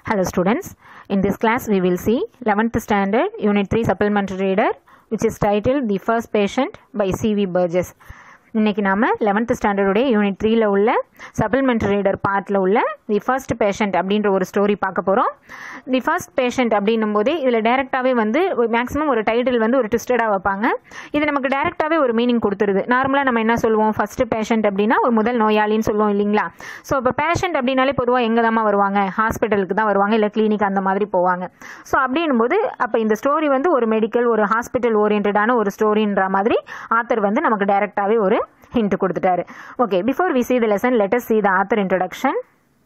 Hello students, in this class we will see 11th standard unit 3 supplementary reader which is titled The First Patient by C.V. Burgess. இன்னைக்கு நாம 11th ஸ்டாண்டர்டுடைய unit த்ரீல உள்ள supplementary reader பார்ட்டில் உள்ள the first patient அப்படின்ற ஒரு story பார்க்க போகிறோம் தி ஃபர்ஸ்ட் பேஷண்ட் அப்படின்னும் போதே இதில் டேரெக்டாகவே வந்து மேக்ஸிமம் ஒரு டைட்டில் வந்து ஒரு ட்விஸ்டடாக வைப்பாங்க இது நமக்கு டேரெக்டாகவே ஒரு மீனிங் கொடுத்துருது நார்மலாக நம்ம என்ன சொல்லுவோம் ஃபர்ஸ்ட் பேஷண்ட் அப்படின்னா ஒரு முதல் நோயாளின்னு சொல்லுவோம் இல்லைங்களா ஸோ இப்போ பேஷண்ட் அப்படின்னாலே பொதுவாக எங்கே தான் வருவாங்க ஹாஸ்பிட்டலுக்கு தான் வருவாங்க இல்லை கிளினிக் அந்த மாதிரி போவாங்க ஸோ அப்படின்னும் போது அப்போ இந்த ஸ்டோரி வந்து ஒரு மெடிக்கல் ஒரு ஹாஸ்பிட்டல் ஓரியன்டான ஒரு ஸ்டோரின்ற மாதிரி ஆத்தர் வந்து நமக்கு டைரெக்டாகவே ஒரு ஹிண்ட் கொடுத்துட்டாரு okay before we see the lesson let us see the author introduction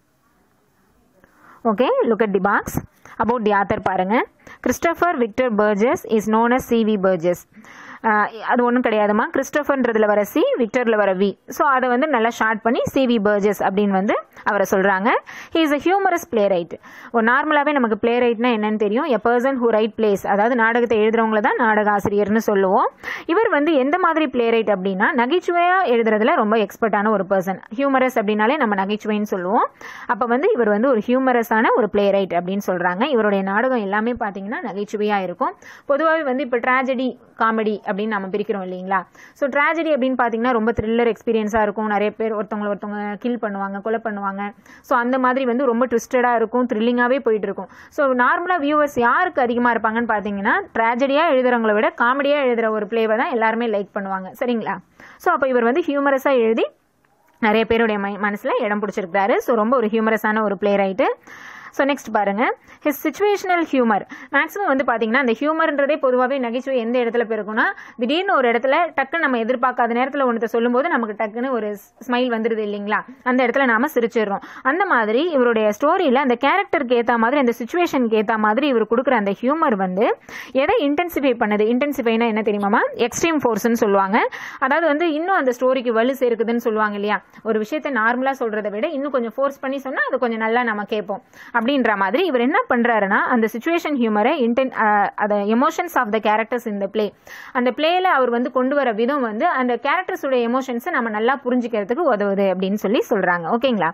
okay look at the box about the author பாருங்க Christopher Victor Burgess is known as C V Burgess அது ஒன்றும் கிடையாதுமா கிறிஸ்டோஃபர்ன்றதுல வர சி விக்டரில் வர வி ஸோ அதை வந்து நல்லா short பண்ணி CV Burgess அப்படின்னு வந்து அவரை சொல்கிறாங்க he is a humorous playwright ஒரு நார்மலாகவே நமக்கு பிளே ரைட்னா என்னன்னு தெரியும் a person who write plays அதாவது நாடகத்தை எழுதுறவங்கள தான் நாடக ஆசிரியர்னு சொல்லுவோம் இவர் வந்து எந்த மாதிரி பிளே ரைட் அப்படின்னா நகைச்சுவையாக எழுதுறதுல ரொம்ப எக்ஸ்பர்ட்டான ஒரு பர்சன் ஹியூமரஸ் அப்படின்னாலே நம்ம நகைச்சுவைன்னு சொல்லுவோம் அப்போ வந்து இவர் வந்து ஒரு ஹியூமரஸான ஒரு பிளே ரைட் அப்படின்னு சொல்கிறாங்க இவருடைய நாடகம் எல்லாமே பார்த்தீங்கன்னா நகைச்சுவையாக இருக்கும் பொதுவாகவே வந்து இப்போ ட்ராஜடி காமெடி அப்படின்னு நம்ம பிரிக்கிறோம் இல்லைங்களா ஸோ ட்ராஜடி அப்படின்னு பார்த்தீங்கன்னா ரொம்ப த்ரில்லர் எக்ஸ்பீரியன்ஸாக இருக்கும் நிறைய பேர் ஒருத்தவங்களை ஒருத்தவங்க கில் பண்ணுவாங்க கொலை பண்ணுவாங்க ஸோ அந்த மாதிரி வந்து ரொம்ப ட்விஸ்டடாக இருக்கும் த்ரில்லிங்காகவே போயிட்டு இருக்கும் ஸோ நார்மலாக வியூவர்ஸ் யாருக்கு அதிகமாக இருப்பாங்கன்னு பார்த்தீங்கன்னா ட்ராஜடியாக எழுதுறவங்கள விட காமெடியாக எழுதுகிற ஒரு பிளேவை தான் எல்லாருமே லைக் பண்ணுவாங்க சரிங்களா ஸோ அப்போ இவர் வந்து ஹியூமரஸாக எழுதி நிறைய பேருடைய மை மனசில் இடம் பிடிச்சிருக்காரு ஸோ ரொம்ப ஒரு ஹியூமரஸான ஒரு பிளே ரைட்டு ஸோ நெக்ஸ்ட் பாருங்க ஹிஸ் சுச்சுவேஷனல் ஹியூமர் மேக்ஸிமம் வந்து பார்த்தீங்கன்னா அந்த ஹியூமர்ன்றதே பொதுவாகவே நகைச்சுவை எந்த இடத்துல பிறகும்னா திடீர்னு ஒரு இடத்துல டக்குன்னு நம்ம எதிர்பார்க்காத நேரத்தில் ஒன்றத்தை சொல்லும்போது நமக்கு டக்குன்னு ஒரு ஸ்மைல் வந்துடுது இல்லைங்களா அந்த இடத்துல நாம சிரிச்சிடுறோம் அந்த மாதிரி இவருடைய ஸ்டோரியில் அந்த கேரக்டருக்கு ஏற்ற மாதிரி அந்த சுச்சுவேஷனுக்கு ஏற்ற மாதிரி இவர் கொடுக்குற அந்த ஹியூமர் வந்து எதை இன்டென்சிஃபை பண்ணுது இன்டென்சிஃபைனா என்ன தெரியுமாமா எக்ஸ்ட்ரீம் ஃபோர்ஸ்னு சொல்லுவாங்க அதாவது வந்து இன்னும் அந்த ஸ்டோரிக்கு வலு சேர்க்குதுன்னு சொல்லுவாங்க இல்லையா ஒரு விஷயத்தை நார்மலாக சொல்கிறத விட இன்னும் கொஞ்சம் ஃபோர்ஸ் பண்ணி சொன்னால் அது கொஞ்சம் நல்லா நம்ம கேட்போம் அப்படின்ற மாதிரி இவர் என்ன பண்றாருன்னா அந்த சுச்சுவேஷன் ஹியூமரை இன்டென் அந்த எமோஷன்ஸ் ஆஃப் த கேரக்டர்ஸ் இந்த பிளே அந்த பிளேல அவர் வந்து கொண்டு வர விதம் வந்து அந்த கேரக்டர்ஸோட எமோஷன்ஸை நம்ம நல்லா புரிஞ்சுக்கிறதுக்கு உதவுது அப்படின்னு சொல்லி சொல்றாங்க ஓகேங்களா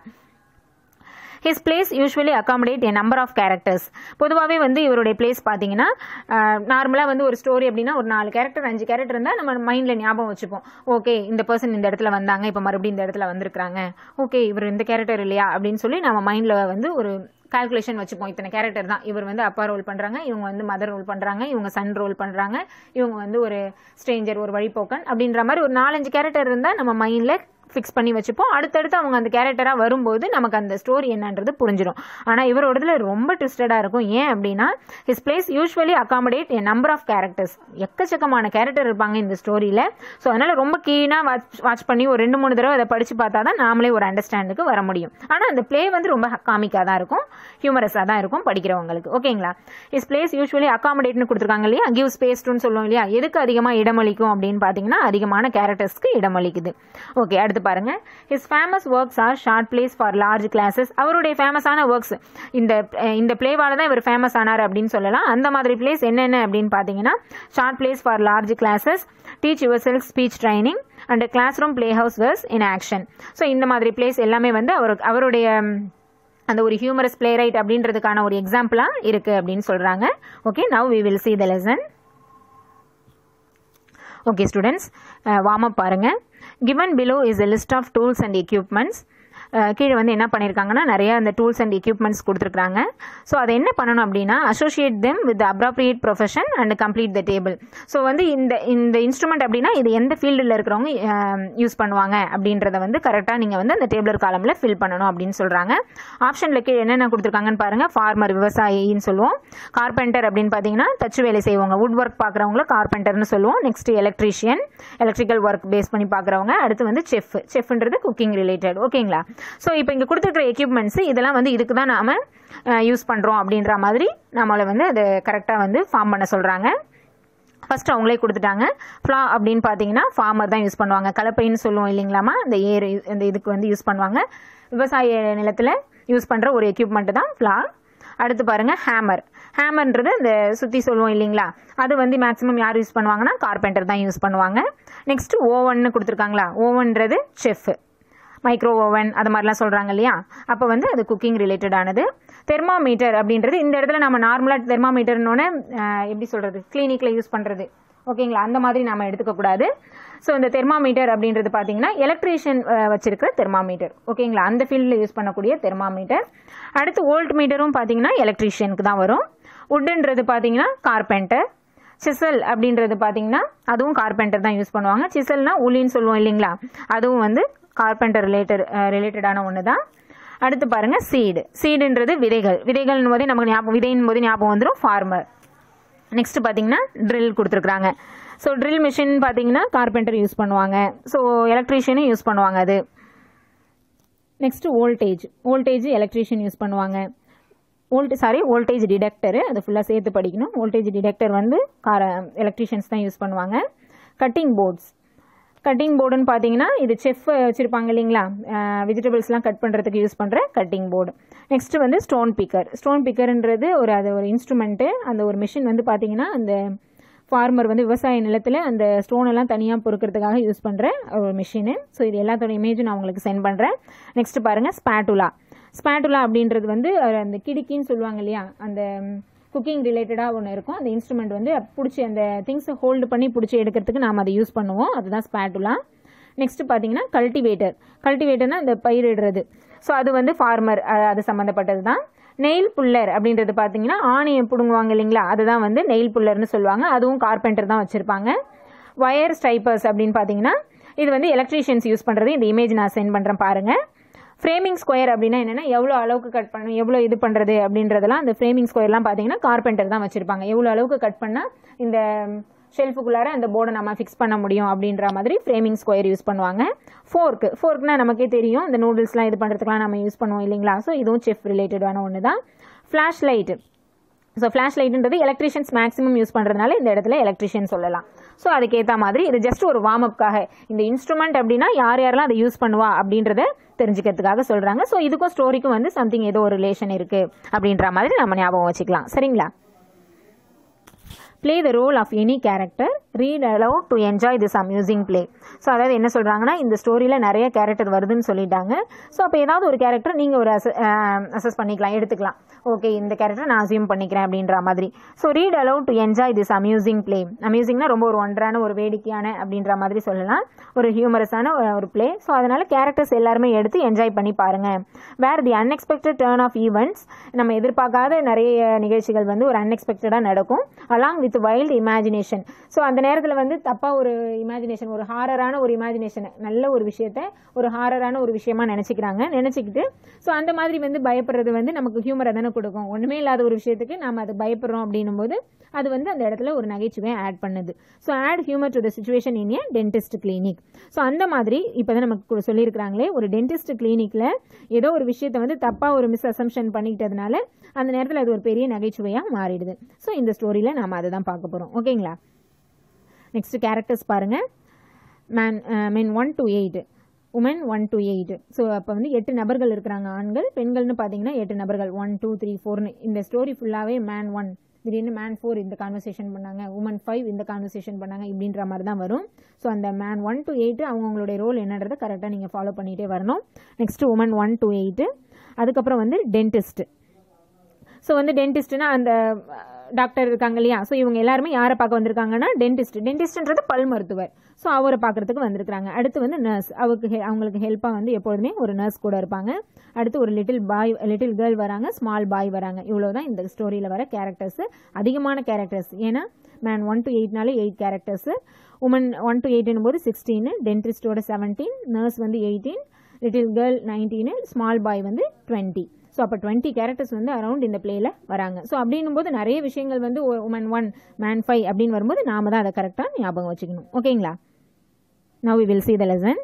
his plays usually accommodate a number of characters பொதுவாகவே வந்து இவருடைய பிளேஸ் பார்த்தீங்கன்னா நார்மலாக வந்து ஒரு ஸ்டோரி அப்படின்னா ஒரு நாலு கேரக்டர் அஞ்சு கேரக்டர் இருந்தால் நம்ம மைண்டில் ஞாபகம் வச்சுப்போம் ஓகே இந்த பர்சன் இந்த இடத்துல வந்தாங்க இப்போ மறுபடியும் இந்த இடத்துல வந்திருக்காங்க ஓகே இவர் இந்த கேரக்டர் இல்லையா அப்படின்னு சொல்லி நம்ம மைண்டில் வந்து ஒரு கால்குலேஷன் வச்சுப்போம் இத்தனை கேரக்டர் தான் இவர் வந்து அப்பா ரோல் பண்ணுறாங்க இவங்க வந்து மதர் ரோல் பண்ணுறாங்க இவங்க சன் ரோல் பண்ணுறாங்க இவங்க வந்து ஒரு ஸ்ட்ரேஞ்சர் ஒரு வழிபோக்கன் அப்படின்ற மாதிரி ஒரு நாலஞ்சு கேரக்டர் இருந்தால் நம்ம மைண்டில் ஃபிக்ஸ் பண்ணி வச்சுப்போம் அடுத்தடுத்து அவங்க அந்த கேரக்டராக வரும்போது நமக்கு அந்த ஸ்டோரி என்னன்றது புரிஞ்சிடும் ஆனால் இவரோடதுல ரொம்ப ட்விஸ்டடாக இருக்கும் ஏன் அப்படின்னா his plays usually accommodate a number of characters எக்கச்சக்கமான கேரக்டர் இருப்பாங்க இந்த ஸ்டோரியில் ஸோ அதனால் ரொம்ப கீனாக வாட்ச் வாட்ச் பண்ணி ஒரு ரெண்டு மூணு தடவை அதை படித்து பார்த்தா தான் நாமளே ஒரு அண்டர்ஸ்டாண்டுக்கு வர முடியும் ஆனால் அந்த பிளே வந்து ரொம்ப காமிக்காக தான் இருக்கும் ஹியூமரஸாக தான் இருக்கும் படிக்கிறவங்களுக்கு ஓகேங்களா ஹிஸ் பிளேஸ் யூஸ்வலி அகாமடேட்னு கொடுத்துருக்காங்க இல்லையா கிவ் ஸ்பேஸ் டுன்னு சொல்லுவோம் இல்லையா எதுக்கு அதிகமாக இடமளிக்கும் அப்படின்னு பார்த்தீங்கன்னா அதிகமான கேரக்டர்ஸ்க்கு இடமளிக்குது ஓகே அடுத்து பாருங்க his famous works are short plays for large classes அவருடைய ஃபேமஸான ஒர்க்ஸ் இந்த இந்த பிளேவால தான் இவர் ஃபேமஸ் ஆனார் அப்படின்னு சொல்லலாம் அந்த மாதிரி பிளேஸ் என்னென்ன அப்படின்னு பார்த்தீங்கன்னா short plays for large classes teach yourself speech training and classroom play house verse in action so இந்த மாதிரி பிளேஸ் எல்லாமே வந்து அவர் அவருடைய அந்த ஒரு ஹியூமரஸ் பிளே ரைட் அப்படின்றதுக்கான ஒரு எக்ஸாம்பிளாக இருக்குது அப்படின்னு சொல்கிறாங்க okay now we will see the lesson okay students warm up பாருங்கள் given below is a list of tools and equipments கீழே வந்து என்ன பண்ணியிருக்காங்கன்னா நிறைய அந்த டூல்ஸ் அண்ட் எக்யூப்மெண்ட்ஸ் கொடுத்துருக்காங்க ஸோ அதை என்ன பண்ணணும் அப்படின்னா associate them with appropriate profession and complete the table so வந்து இந்த இந்த இன்ஸ்ட்ருமெண்ட் அப்படின்னா இது எந்த ஃபீல்டில் இருக்கிறவங்க யூஸ் பண்ணுவாங்க அப்படின்றத வந்து கரெக்டாக நீங்கள் வந்து அந்த டேபிளர் காலமில் ஃபில் பண்ணணும் அப்படின்னு சொல்கிறாங்க ஆப்ஷனில் கீழே என்னென்ன கொடுத்துருக்காங்கன்னு பாருங்கள் ஃபார்மர் விவசாயின்னு சொல்லுவோம் கார்பெண்டர் அப்படின்னு பார்த்தீங்கன்னா தச்சு வேலை செய்வாங்க வுட் ஒர்க் பார்க்குறவங்கள கார்பெண்டர்னு சொல்லுவோம் next electrician electrical work base பண்ணி பார்க்குறவங்க அடுத்து வந்து செஃப் செஃப்ன்றது குக்கிங் ரிலேட்டட் ஓகேங்களா ஸோ இப்போ இங்கே கொடுத்துருக்குற எக்யூப்மெண்ட்ஸ் இதெல்லாம் வந்து இதுக்கு தான் நாம் யூஸ் பண்ணுறோம் அப்படின்ற மாதிரி நம்மளை வந்து அதை கரெக்டாக வந்து ஃபார்ம் பண்ண சொல்கிறாங்க ஃபர்ஸ்ட் அவங்களே கொடுத்துட்டாங்க ஃப்ளா அப்படின்னு பார்த்தீங்கன்னா ஃபார்மர் தான் யூஸ் பண்ணுவாங்க கலப்பைன்னு சொல்லுவோம் இல்லைங்களாமா இந்த ஏர் இந்த இதுக்கு வந்து யூஸ் பண்ணுவாங்க விவசாய நிலத்தில் யூஸ் பண்ணுற ஒரு எக்யூப்மெண்ட் தான் ஃப்ளா அடுத்து பாருங்க ஹேமர் ஹேமர்ன்றது இந்த சுற்றி சொல்லுவோம் இல்லைங்களா அது வந்து மேக்ஸிமம் யார் யூஸ் பண்ணுவாங்கன்னா கார்பெண்டர் தான் யூஸ் பண்ணுவாங்க நெக்ஸ்ட் ஓவன்னு கொடுத்துருக்காங்களா ஓவன்றது செஃப் மைக்ரோ ஓவன் அது மாதிரிலாம் சொல்கிறாங்க இல்லையா அப்போ வந்து அது குக்கிங் ரிலேட்டடானது தெர்மாமீட்டர் அப்படின்றது இந்த இடத்துல நம்ம நார்மலாக தெர்மாமீட்டர்னோடனே எப்படி சொல்கிறது கிளினிக்கில் யூஸ் பண்ணுறது ஓகேங்களா அந்த மாதிரி நாம எடுத்துக்கக்கூடாது ஸோ இந்த தெர்மாமீட்டர் அப்படின்றது பார்த்தீங்கன்னா எலக்ட்ரீஷியன் வச்சிருக்கிற தெர்மாமீட்டர் ஓகேங்களா அந்த ஃபீல்டில் யூஸ் பண்ணக்கூடிய தெர்மாமீட்டர் அடுத்து வோல்ட் மீட்டரும் பார்த்தீங்கன்னா எலக்ட்ரீஷியனுக்கு தான் வரும் உட்டுன்றது பார்த்தீங்கன்னா கார்பெண்டர் சிசல் அப்படின்றது பார்த்தீங்கன்னா அதுவும் கார்பெண்டர் தான் யூஸ் பண்ணுவாங்க சிசல்னா உளின்னு சொல்லுவோம் இல்லைங்களா அதுவும் வந்து கார்பெண்டர் ரிலேட்டட் ரிலேட்டடான ஒன்று தான் அடுத்து பாருங்க சீடு சீடுன்றது விதைகள் விதைகள் போதே நமக்கு ஞாபகம் விதையின் போது ஞாபகம் வந்துடும் ஃபார்மர் நெக்ஸ்ட் பார்த்தீங்கன்னா ட்ரில் கொடுத்துருக்குறாங்க ஸோ ட்ரில் மிஷின் பார்த்தீங்கன்னா கார்பெண்டர் யூஸ் பண்ணுவாங்க ஸோ எலக்ட்ரீஷியனும் யூஸ் பண்ணுவாங்க அது next voltage voltage electrician use பண்ணுவாங்க வோல்ட் சாரி வோல்டேஜ் டிடெக்டர் அது ஃபுல்லாக சேர்த்து படிக்கணும் வோல்டேஜ் டிடெக்டர் வந்து கார எலக்ட்ரீஷியன்ஸ் தான் யூஸ் பண்ணுவாங்க கட்டிங் போர்ட்ஸ் கட்டிங் போர்டுன்னு பார்த்தீங்கன்னா இது செஃப் வச்சுருப்பாங்க இல்லைங்களா வெஜிடபிள்ஸ்லாம் கட் பண்ணுறதுக்கு யூஸ் பண்ணுற கட்டிங் போர்டு நெக்ஸ்ட் வந்து ஸ்டோன் பிக்கர் ஸ்டோன் பிக்கர்ன்றது ஒரு அது ஒரு இன்ஸ்ட்ருமெண்ட்டு அந்த ஒரு மிஷின் வந்து பார்த்தீங்கன்னா அந்த ஃபார்மர் வந்து விவசாய நிலத்தில் அந்த ஸ்டோன் எல்லாம் தனியாக பொறுக்கிறதுக்காக யூஸ் பண்ணுற ஒரு மிஷினு ஸோ இது எல்லாத்தோட இமேஜும் நான் உங்களுக்கு சென்ட் பண்ணுறேன் நெக்ஸ்ட் பாருங்கள் ஸ்பேட்டுலா ஸ்பேட்டுலா அப்படின்றது வந்து அஹ், அந்த கிடுக்கின்னு சொல்லுவாங்க இல்லையா அந்த குக்கிங் ரிலேட்டடாக ஒன்று இருக்கும் அந்த இன்ஸ்ட்ருமெண்ட் வந்து பிடிச்சி அந்த திங்ஸை ஹோல்டு பண்ணி பிடிச்சி எடுக்கிறதுக்கு நாம் அதை யூஸ் பண்ணுவோம் அதுதான் ஸ்பேட்டுலா நெக்ஸ்ட் பார்த்தீங்கன்னா கல்டிவேட்டர் கல்டிவேட்டர்னா இந்த பயிரிடுறது ஸோ அது வந்து ஃபார்மர் அது சம்மந்தப்பட்டது தான் நெயில் புல்லர் அப்படின்றது பார்த்தீங்கன்னா ஆணியை பிடுங்குவாங்க இல்லைங்களா அதுதான் வந்து நெயில் புல்லர்னு சொல்லுவாங்க அதுவும் கார்பெண்டர் தான் வச்சுருப்பாங்க ஒயர் ஸ்டைப்பர்ஸ் அப்படின்னு பார்த்தீங்கன்னா இது வந்து எலக்ட்ரீஷியன்ஸ் யூஸ் பண்ணுறது இந்த இமேஜ் நான் சென்ட் பண்ணுறேன் பாருங்கள் ஃப்ரேமிங் ஸ்கொயர் அப்படின்னா என்னென்னா எவ்வளோ அளவுக்கு கட் பண்ணணும் எவ்வளோ இது பண்ணுறது அப்படின்றதெல்லாம் அந்த ஃப்ரேமிங் ஸ்கொயர்லாம் பார்த்தீங்கன்னா கார்பெண்டர் தான் வச்சுருப்பாங்க எவ்வளோ அளவுக்கு கட் பண்ணால் இந்த ஷெல்ஃபுக்குள்ளார அந்த போர்டை நம்ம ஃபிக்ஸ் பண்ண முடியும் அப்படின்ற மாதிரி ஃப்ரேமிங் ஸ்கொயர் யூஸ் பண்ணுவாங்க ஃபோர்க்கு ஃபோர்க்னா நமக்கே தெரியும் இந்த நூடுல்ஸ்லாம் இது பண்ணுறதுக்குலாம் நம்ம யூஸ் பண்ணுவோம் இல்லைங்களா ஸோ இதுவும் செஃப் ரிலேட்டடான ஒன்று தான் ஃப்ளாஷ் லைட்டு ஸோ ஃப்ளாஷ் லைட்டுன்றது எலக்ட்ரிஷியன்ஸ் மேக்ஸிமம் யூஸ் பண்ணுறதுனால இந்த இடத்துல எலக்ட்ரிஷியன் சொல்லலாம் ஸோ அதுக்கேற்ற மாதிரி இது ஜஸ்ட் ஒரு வார்ம் அப்காக இந்த இன்ஸ்ட்ருமெண்ட் அப்படின்னா யார் யாரெல்லாம் அதை யூஸ் பண்ணுவா அப்படின்றத தெரிஞ்சுக்கிறதுக்காக சொல்கிறாங்க ஸோ இதுக்கும் ஸ்டோரிக்கும் வந்து சம்திங் ஏதோ ஒரு ரிலேஷன் இருக்குது அப்படின்ற மாதிரி நம்ம ஞாபகம் வச்சுக்கலாம் சரிங்களா play the role of any character read aloud to enjoy this amusing play so அதாவது என்ன சொல்கிறாங்கன்னா இந்த ஸ்டோரியில் நிறைய கேரக்டர் வருதுன்னு சொல்லிட்டாங்க ஸோ அப்போ ஏதாவது ஒரு கேரக்டர் நீங்கள் ஒரு அசஸ் பண்ணிக்கலாம் எடுத்துக்கலாம் ஓகே இந்த கேரக்டர் நான் அசியூம் பண்ணிக்கிறேன் அப்படின்ற மாதிரி so read aloud to enjoy this amusing play அம்யூசிங்னா ரொம்ப ஒரு ஒன்றான ஒரு வேடிக்கையான அப்படின்ற மாதிரி சொல்லலாம் ஒரு ஹியூமரஸான ஒரு ப்ளே ஸோ அதனால் கேரக்டர்ஸ் எல்லாருமே எடுத்து என்ஜாய் பண்ணி பாருங்கள் வேறு the unexpected turn of events நம்ம எதிர்பார்க்காத நிறைய நிகழ்ச்சிகள் வந்து ஒரு அன்எக்ஸ்பெக்டடாக நடக்கும் along with wild imagination so அந்த நேரத்தில் வந்து தப்பாக ஒரு இமேஜினேஷன் ஒரு ஹாரரான ஒரு இமேஜினேஷன் நல்ல ஒரு விஷயத்த ஒரு ஹாரரான ஒரு விஷயமா நினச்சிக்கிறாங்க நினச்சிக்கிட்டு ஸோ அந்த மாதிரி வந்து பயப்படுறது வந்து நமக்கு ஹியூமரை தானே கொடுக்கும் ஒன்றுமே இல்லாத ஒரு விஷயத்துக்கு நம்ம அது பயப்படுறோம் அப்படின்னும் போது அது வந்து அந்த இடத்துல ஒரு நகைச்சுவையை ஆட் பண்ணுது so add humour to the situation in a dentist clinic so அந்த மாதிரி இப்போ தான் நமக்கு கு- சொல்லியிருக்கிறாங்களே ஒரு டென்டிஸ்ட் கிளினிக்கில் ஏதோ ஒரு விஷயத்தை வந்து தப்பாக ஒரு மிஸ் அசம்ஷன் பண்ணிக்கிட்டதுனால அந்த நேரத்தில் அது ஒரு பெரிய நகைச்சுவையாக மாறிடுது ஸோ இந்த ஸ்டோரியில் நாம் அதை தான் பார்க்க போகிறோம் ஓகேங்களா நெக்ஸ்ட் கேரக்டர்ஸ் பாருங்கள் man men one to eight woman one to eight so அப்போ வந்து எட்டு நபர்கள் இருக்கிறாங்க ஆண்கள் பெண்கள்னு பார்த்தீங்கன்னா எட்டு நபர்கள் ஒன் டூ த்ரீ ஃபோர்னு இந்த ஸ்டோரி ஃபுல்லாகவே மேன் ஒன் திடீர்னு மேன் ஃபோர் இந்த கான்வர்சேஷன் பண்ணாங்க உமன் ஃபைவ் இந்த கான்வர்சேஷன் பண்ணாங்க இப்படின்ற மாதிரி தான் வரும் ஸோ அந்த மேன் ஒன் டு எயிட் அவங்களுடைய ரோல் என்னன்றதை கரெக்டாக நீங்கள் ஃபாலோ பண்ணிகிட்டே வரணும் next woman one to eight அதுக்கப்புறம் வந்து டென்டிஸ்ட் ஸோ வந்து டென்டிஸ்ட்னா அந்த டாக்டர் இருக்காங்க இல்லையா ஸோ இவங்க எல்லாருமே யாரை பார்க்க வந்திருக்காங்கன்னா டென்டிஸ்ட் டென்டிஸ்ட்ன்றது பல் மருத்துவர் ஸோ அவரை பார்க்கறதுக்கு வந்திருக்காங்க அடுத்து வந்து நர்ஸ் அவருக்கு he- அவங்களுக்கு ஹெல்ப்பாக வந்து எப்பொழுதுமே ஒரு நர்ஸ் கூட இருப்பாங்க அடுத்து ஒரு லிட்டில் பாய் லிட்டில் கேர்ள் வராங்க ஸ்மால் பாய் வராங்க இவ்வளோ தான் இந்த ஸ்டோரியில் வர கேரக்டர்ஸ் அதிகமான கேரக்டர்ஸ் ஏன்னா மேன் ஒன் டு எயிட்னாலே eight characters woman one to எயிட்னும் போது சிக்ஸ்டீன் டென்டிஸ்டோட செவன்டீன் நர்ஸ் வந்து eighteen little girl nineteen small boy வந்து டுவெண்ட்டி ஸோ அப்போ டுவெண்ட்டி கேரக்டர்ஸ் வந்து அரௌண்ட் இந்த பிளேயில் வராங்க ஸோ அப்படின்னும் போது நிறைய விஷயங்கள் வந்து உமன் ஒன் மேன் ஃபைவ் அப்படின்னு வரும்போது நாம தான் அதை கரெக்டாக ஞாபகம் வச்சுக்கணும் ஓகேங்களா now we will see the lesson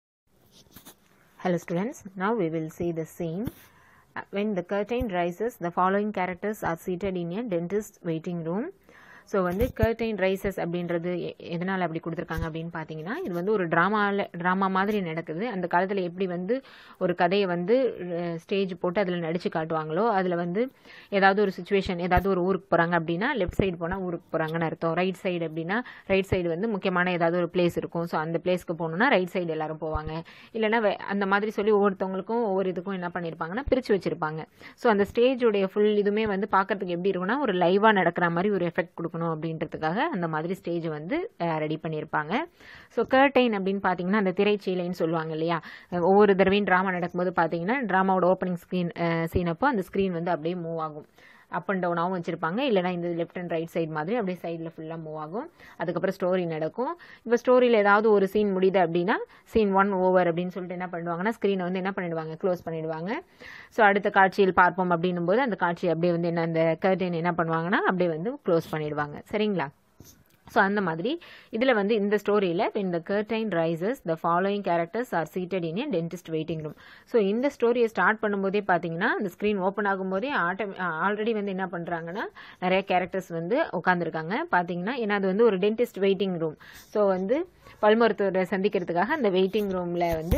Hello students, now we will see the scene. Uh, When the curtain rises, the following characters are seated in a dentist waiting room. So வந்து கர்டைன் ரைசஸ் அப்படின்றது எ- எதனால் அப்படி கொடுத்துருக்காங்க அப்படின்னு பார்த்தீங்கன்னா இது வந்து ஒரு ட்ராமாவில் ட்ராமா மாதிரி நடக்குது அந்த காலத்தில் எப்படி வந்து ஒரு கதையை வந்து ஸ்டேஜ் போட்டு அதில் நடிச்சு காட்டுவாங்களோ அதில் வந்து ஏதாவது ஒரு சுச்சுவேஷன் ஏதாவது ஒரு ஊருக்கு போகிறாங்க அப்படின்னா லெஃப்ட் சைடு போனால் ஊருக்கு போகிறாங்கன்னு அர்த்தம் ரைட் சைடு அப்படின்னா ரைட் சைடு வந்து முக்கியமான ஏதாவது ஒரு பிளேஸ் இருக்கும் ஸோ அந்த பிளேஸ்க்கு போகணுன்னா ரைட் சைடு எல்லாரும் போவாங்க இல்லைன்னா வே- அந்த மாதிரி சொல்லி ஒவ்வொருத்தவங்களுக்கும் ஒவ்வொரு இதுக்கும் என்ன பண்ணியிருப்பாங்கன்னா பிரித்து வச்சிருப்பாங்க ஸோ அந்த ஸ்டேஜுடைய ஃபுல் இதுவுமே வந்து பார்க்கறதுக்கு எப்படி இருக்கும்னா ஒரு லைவாக நடக்கிற மாதிரி ஒரு எஃபெக்ட் கொடுக்கணும் அப்படின்றதுக்காக அந்த மாதிரி ஸ்டேஜ் வந்து ரெடி பண்ணியிருப்பாங்க ஸோ கர்டைன் அப்படின்னு பார்த்தீங்கன்னா அந்த திரைச்சீலைன்னு சொல்லுவாங்க இல்லையா அஹ் ஒவ்வொரு தடவையும் ட்ராமா நடக்கும்போது பார்த்தீங்கன்னா ட்ராமாவோட ஓப்பனிங் ஸ்க்ரீன் சீன் அப்போ அந்த ஸ்க்ரீன் வந்து அப்படியே மூவ் ஆகும் அப் அண்ட் டவுனாகவும் வச்சிருப்பாங்க இல்லைனா இந்த லெஃப்ட் அண்ட் ரைட் சைடு மாதிரி அப்படியே சைடில் ஃபுல்லாக மூவ் ஆகும் அதுக்கப்புறம் ஸ்டோரி நடக்கும் இப்போ ஸ்டோரியில் ஏதாவது ஒரு சீன் முடியுது அப்படின்னா சீன் ஒன் ஓவர் அப்படின்னு சொல்லிட்டு என்ன பண்ணுவாங்கன்னா ஸ்க்ரீனை வந்து என்ன பண்ணிடுவாங்க க்ளோஸ் பண்ணிடுவாங்க ஸோ அடுத்த காட்சியில் பார்ப்போம் அப்படின்னும் போது அந்த காட்சி அப்படியே வந்து என்ன அந்த கர்டன் என்ன பண்ணுவாங்கன்னா அப்படியே வந்து க்ளோஸ் பண்ணிடுவாங்க சரிங்களா ஸோ அந்த மாதிரி இதில் வந்து இந்த ஸ்டோரியில் when the curtain rises the following characters are seated in a dentist waiting room so இந்த ஸ்டோரியை ஸ்டார்ட் பண்ணும்போதே பார்த்தீங்கன்னா அந்த ஸ்க்ரீன் ஓப்பன் ஆகும்போதே ஆட்டோ ஆல்ரெடி வந்து என்ன பண்ணுறாங்கன்னா நிறைய கேரக்டர்ஸ் வந்து உட்காந்துருக்காங்க பார்த்தீங்கன்னா ஏன்னா அது வந்து ஒரு டென்டிஸ்ட் வெயிட்டிங் ரூம் ஸோ வந்து பல் மருத்துவரை சந்திக்கிறதுக்காக அந்த வெயிட்டிங் ரூமில் வந்து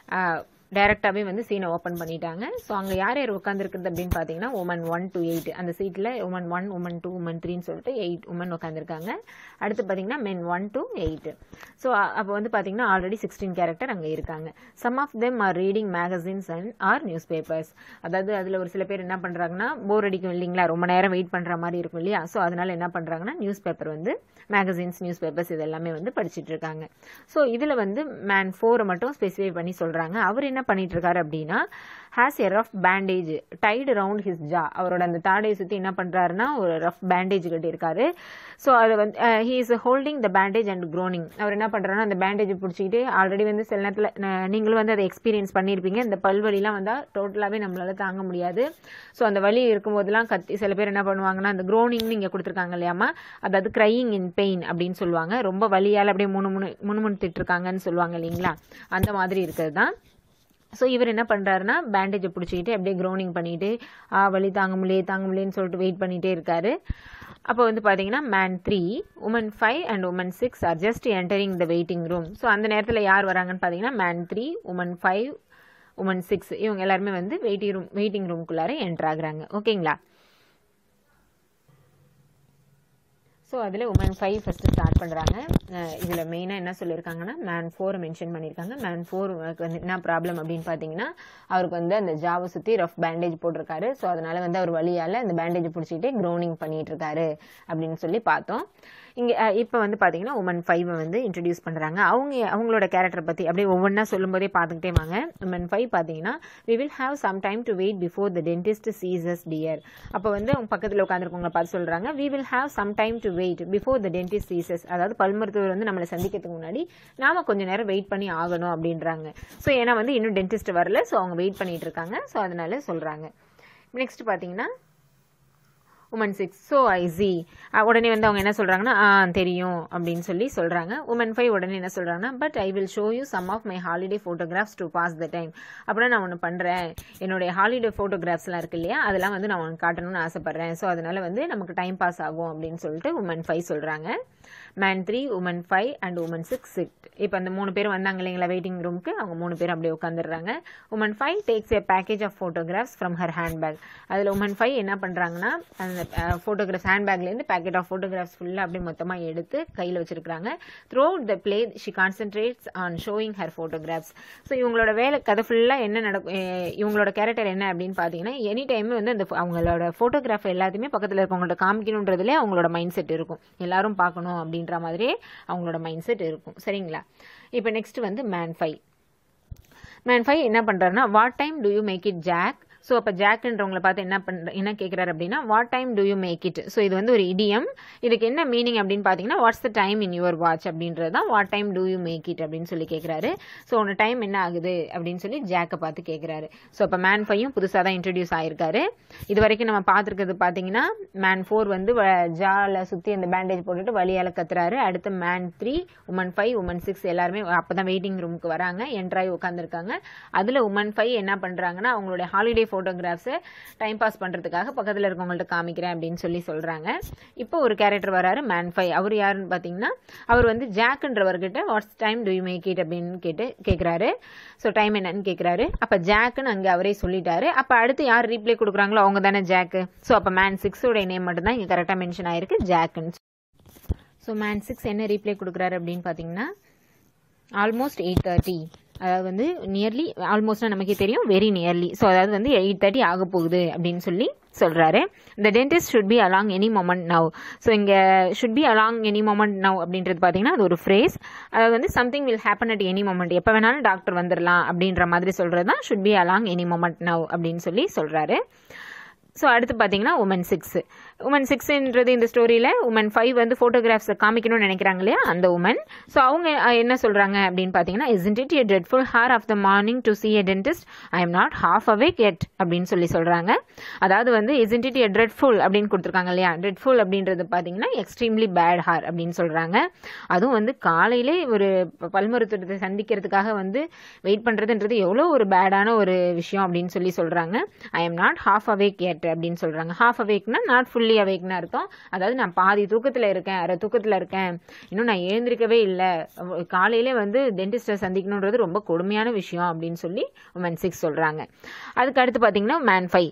டைரெக்டாகவே வந்து சீனை ஓப்பன் பண்ணிட்டாங்க ஸோ அங்கே யார் யார் உட்காந்துருக்குறது அப்படின்னு பார்த்தீங்கன்னா உமன் ஒன் டு எயிட் அந்த சீட்டில் woman one woman two woman த்ரீன்னு சொல்லிட்டு எயிட் உமன் உட்காந்துருக்காங்க அடுத்து பார்த்தீங்கன்னா men one to eight so அப்போ வந்து பார்த்தீங்கன்னா ஆல்ரெடி சிக்ஸ்டீன் கேரக்டர் அங்கே இருக்காங்க some of them are reading magazines and are newspapers அதாவது அதில் ஒரு சில பேர் என்ன பண்ணுறாங்கன்னா போர் அடிக்கும் இல்லைங்களா ரொம்ப நேரம் வெயிட் பண்ணுற மாதிரி இருக்கும் இல்லையா ஸோ அதனால என்ன பண்ணுறாங்கன்னா நியூஸ் பேப்பர் வந்து மேகசின்ஸ் நியூஸ் பேப்பர்ஸ் இது எல்லாமே வந்து படிச்சிட்டு இருக்காங்க ஸோ இதில் வந்து மேன் ஃபோரை மட்டும் ஸ்பெசிஃபை பண்ணி சொல்கிறாங்க அவர் என்ன பண்ணிட்டு இருக்காரு அப்படின்னா has a rough bandage tied round his jaw அவரோட அந்த தாடையை சுற்றி என்ன பண்ணுறாருன்னா ஒரு ரஃப் பேண்டேஜ் கட்டியிருக்காரு ஸோ அது வந்து he is holding the bandage and groaning அவர் என்ன பண்ணுறாருன்னா அந்த பேண்டேஜ் பிடிச்சிக்கிட்டு ஆல்ரெடி வந்து சில நேரத்தில் நீங்களும் வந்து அதை எக்ஸ்பீரியன்ஸ் பண்ணியிருப்பீங்க இந்த பல்வலிலாம் வந்தால் டோட்டலாகவே நம்மளால தாங்க முடியாது ஸோ அந்த வலி இருக்கும்போதெல்லாம் கத்தி சில பேர் என்ன பண்ணுவாங்கன்னா அந்த க்ரோனிங்னு இங்கே கொடுத்துருக்காங்க இல்லையாமா அதாவது க்ரையிங் இன் பெயின் அப்படின்னு சொல்லுவாங்க ரொம்ப வலியால் அப்படியே முணு முணு முணுமுணுத்துட்டு இருக்காங்கன்னு சொல்லுவாங்க இல்லைங்களா அந்த மாதிரி இருக்கிறது தான் ஸோ இவர் என்ன பண்ணுறாருன்னா பேண்டேஜை பிடிச்சிக்கிட்டு அப்படியே க்ரோனிங் பண்ணிட்டு ஆ வலி தாங்க முடியலையே தாங்க முடியலன்னு சொல்லிட்டு வெயிட் பண்ணிகிட்டே இருக்காரு அப்போ வந்து பார்த்தீங்கன்னா man three woman five and woman six are just entering the waiting room so அந்த நேரத்தில் யார் வராங்கன்னு பார்த்தீங்கன்னா man three woman five woman six இவங்க எல்லாருமே வந்து வெயிட்டிங் ரூம் வெயிட்டிங் ரூம்குள்ளார என்டர் ஆகுறாங்க ஓகேங்களா ஸோ அதில் உமன் ஃபைவ் ஃபஸ்ட்டு ஸ்டார்ட் பண்ணுறாங்க இதில் மெயினாக என்ன சொல்லியிருக்காங்கன்னா மேன் ஃபோர் மென்ஷன் பண்ணியிருக்காங்க மேன் ஃபோர் வந்து என்ன ப்ராப்ளம் அப்படின்னு பார்த்தீங்கன்னா அவருக்கு வந்து அந்த ஜாவை சுற்றி ரஃப் பேண்டேஜ் போட்டிருக்காரு ஸோ அதனால வந்து அவர் வழியால் அந்த பேண்டேஜ் பிடிச்சிக்கிட்டே க்ரோனிங் பண்ணிட்டு இருக்காரு அப்படின்னு சொல்லி பார்த்தோம் இங்கே இப்போ வந்து பார்த்தீங்கன்னா உமன் ஃபைவ் வந்து இன்ட்ரடியூஸ் பண்ணுறாங்க அவங்க அவங்களோட கேரக்டர் பற்றி அப்படியே ஒவ்வொன்றா சொல்லும்போதே பார்த்துக்கிட்டே வாங்க உமன் ஃபைவ் பார்த்தீங்கன்னா we will have some time to wait before the dentist sees dear அப்போ வந்து அவங்க பக்கத்தில் உட்காந்துருக்கவங்களை பார்த்து சொல்கிறாங்க we will have some time to wait before the dentist sees அதாவது பல் மருத்துவர் வந்து நம்மளை சந்திக்கிறதுக்கு முன்னாடி நாம கொஞ்சம் நேரம் வெயிட் பண்ணி ஆகணும் அப்படின்றாங்க ஸோ ஏன்னா வந்து இன்னும் டென்டிஸ்ட் வரல ஸோ அவங்க வெயிட் பண்ணிட்டு இருக்காங்க ஸோ அதனால சொல்கிறாங்க நெக்ஸ்ட் பார்த்தீங்கன்னா உமன் சிக்ஸ் ஸோ ஐசி உடனே வந்து அவங்க என்ன சொல்கிறாங்கன்னா ஆ தெரியும் அப்படின்னு சொல்லி சொல்கிறாங்க உமன் ஃபைவ் உடனே என்ன சொல்கிறாங்கன்னா but I will show you some of my holiday photographs to pass the time அப்படின்னா நான் ஒன்று பண்ணுறேன் என்னுடைய ஹாலிடே ஃபோட்டோகிராஃப்ஸ்லாம் இருக்கு இல்லையா அதெல்லாம் வந்து நான் உனக்கு காட்டணும்னு ஆசைப்பட்றேன் ஸோ அதனால வந்து நமக்கு டைம் பாஸ் ஆகும் அப்படின்னு சொல்லிட்டு உமன் ஃபைவ் சொல்கிறாங்க man three woman five and woman six sit இப்போ அந்த மூணு பேர் வந்தாங்க இல்லைங்களா வெயிட்டிங் ரூமுக்கு அவங்க மூணு பேர் அப்படியே உட்காந்துடுறாங்க woman five takes a package of photographs from her handbag அதில் உமன் ஃபைவ் என்ன பண்ணுறாங்கன்னா அந்த ஃபோட்டோகிராஃப்ஸ் ஹேண்ட்பேக்லேருந்து பேக்கெட் ஆஃப் ஃபோட்டோகிராஃப்ஸ் ஃபுல்லாக அப்படியே மொத்தமாக எடுத்து கையில் வச்சிருக்காங்க through the play she concentrates on showing her photographs so இவங்களோட வேலை கதை ஃபுல்லாக என்ன நடக்கும் அஹ் இவங்களோட கேரக்டர் என்ன அப்படின்னு பார்த்தீங்கன்னா எனி டைம் வந்து அந்த அவங்களோட ஃபோட்டோகிராஃப் எல்லாத்தையுமே பக்கத்தில் இருக்கவங்கள்ட்ட காமிக்கணுன்றதுலே அவங்களோட மைண்ட் செட் இருக்கும் எல்லாரும் பார்க்கணும் அப்படின்ற மாதிரியே அவங்களோட மைண்ட் செட் இருக்கும் சரிங்களா இப்போ நெக்ஸ்ட் வந்து மேன் ஃபைவ் மேன் ஃபைவ் என்ன பண்ணுறாருன்னா what time do you make it Jack so அப்போ ஜாக்ன்றவங்களை பார்த்து என்ன பண்ற என்ன கேட்குறாரு அப்படின்னா what time do you make it so இது வந்து ஒரு இடியம் இதுக்கு என்ன மீனிங் அப்படின்னு பார்த்தீங்கன்னா what's the time in your watch அப்படின்றது தான் what time do you make it அப்படின்னு சொல்லி கேட்குறாரு ஸோ உன டைம் என்ன ஆகுது அப்படின்னு சொல்லி ஜாக்கை பார்த்து கேட்குறாரு ஸோ அப்போ மேன் ஃபையும் புதுசாக தான் இன்ட்ரடியூஸ் ஆயிருக்காரு இது வரைக்கும் நம்ம பார்த்துருக்கிறது பார்த்தீங்கன்னா மேன் ஃபோர் வந்து ஜால சுற்றி அந்த பேண்டேஜ் போட்டுட்டு வழியால் கத்துறாரு அடுத்து man three woman five woman six எல்லாருமே அப்போ தான் வெயிட்டிங் ரூமுக்கு வராங்க என்ட்ராய் உட்காந்துருக்காங்க அதில் உமன் ஃபைவ் என்ன பண்ணுறாங்கன்னா அவங்களுடைய ஹாலிடே ஃபோட்டோகிராஃப்ஸை டைம் பாஸ் பண்ணுறதுக்காக பக்கத்தில் இருக்கவங்கள்ட்ட காமிக்கிறேன் அப்படின்னு சொல்லி சொல்கிறாங்க இப்போ ஒரு கேரக்டர் வராரு மேன் ஃபை அவர் யாருன்னு பார்த்தீங்கன்னா அவர் வந்து ஜாக்குன்றவர்கிட்ட what's time do you make it அப்படின்னு கேட்டு கேட்குறாரு ஸோ டைம் என்னன்னு கேட்குறாரு அப்போ ஜாக்குன்னு அங்கே அவரே சொல்லிட்டாரு அப்போ அடுத்து யார் ரீப்ளே கொடுக்குறாங்களோ அவங்க தானே ஜாக்கு ஸோ அப்போ மேன் சிக்ஸோட நேம் மட்டும் தான் இங்கே கரெக்டாக மென்ஷன் ஆயிருக்கு ஜாக்குன்னு ஸோ மேன் சிக்ஸ் என்ன ரீப்ளே கொடுக்குறாரு அப்படின்னு பார்த்தீங்கன்னா ஆல்மோஸ்ட் எயிட் தேர்ட்டி அதாவது வந்து நியர்லி ஆல்மோஸ்ட்னா நமக்கே தெரியும் வெரி நியர்லி ஸோ அதாவது வந்து எயிட் தேர்ட்டி ஆக போகுது அப்படின்னு சொல்லி சொல்கிறாரு இந்த dentist should be along any moment now so இங்கே should be along any moment now அப்படின்றது பார்த்தீங்கன்னா அது ஒரு ஃப்ரேஸ் அதாவது வந்து something will happen at any moment எப்போ வேணாலும் டாக்டர் வந்துடலாம் அப்படின்ற மாதிரி சொல்கிறது தான் should be along any moment now அப்படின்னு சொல்லி சொல்கிறாரு ஸோ அடுத்து பார்த்தீங்கன்னா உமன் சிக்ஸ் உமன் சிக்ஸ்ன்றது இந்த ஸ்டோரியில் உமன் ஃபைவ் வந்து ஃபோட்டோகிராஃப்ஸை காமிக்கணும்னு நினைக்கிறாங்க இல்லையா அந்த உமன் ஸோ அவங்க அஹ், என்ன சொல்கிறாங்க அப்படின்னு பார்த்தீங்கன்னா isn't it a dreadful hour of the morning to see a dentist i am not half awake yet அப்படின்னு சொல்லி சொல்கிறாங்க அதாவது வந்து isn't it a dreadful அப்படின்னு கொடுத்துருக்காங்க இல்லையா dreadful அப்படின்றது பார்த்தீங்கன்னா எக்ஸ்ட்ரீம்லி பேட் ஹார் அப்படின்னு சொல்கிறாங்க அதுவும் வந்து காலையிலே ஒரு ப- பல் மருத்துவத்தை சந்திக்கிறதுக்காக வந்து வெயிட் பண்ணுறதுன்றது எவ்வளோ ஒரு பேடான ஒரு விஷயம் அப்படின்னு சொல்லி சொல்கிறாங்க I am not half awake yet அப்படின்னு சொல்கிறாங்க ஹாஃப் அவேக்னா நாட் ஃபுல்லி அவேக்னு அர்த்தம் அதாவது நான் பாதி தூக்கத்தில் இருக்கேன் அரை தூக்கத்தில் இருக்கேன் இன்னும் நான் எழுந்திருக்கவே இல்லை காலையிலே வந்து டென்டிஸ்ட்டை சந்திக்கணுன்றது ரொம்ப கொடுமையான விஷயம் அப்படின்னு சொல்லி உமன் சிக்ஸ் சொல்கிறாங்க அதுக்கு அடுத்து பார்த்தீங்கன்னா man five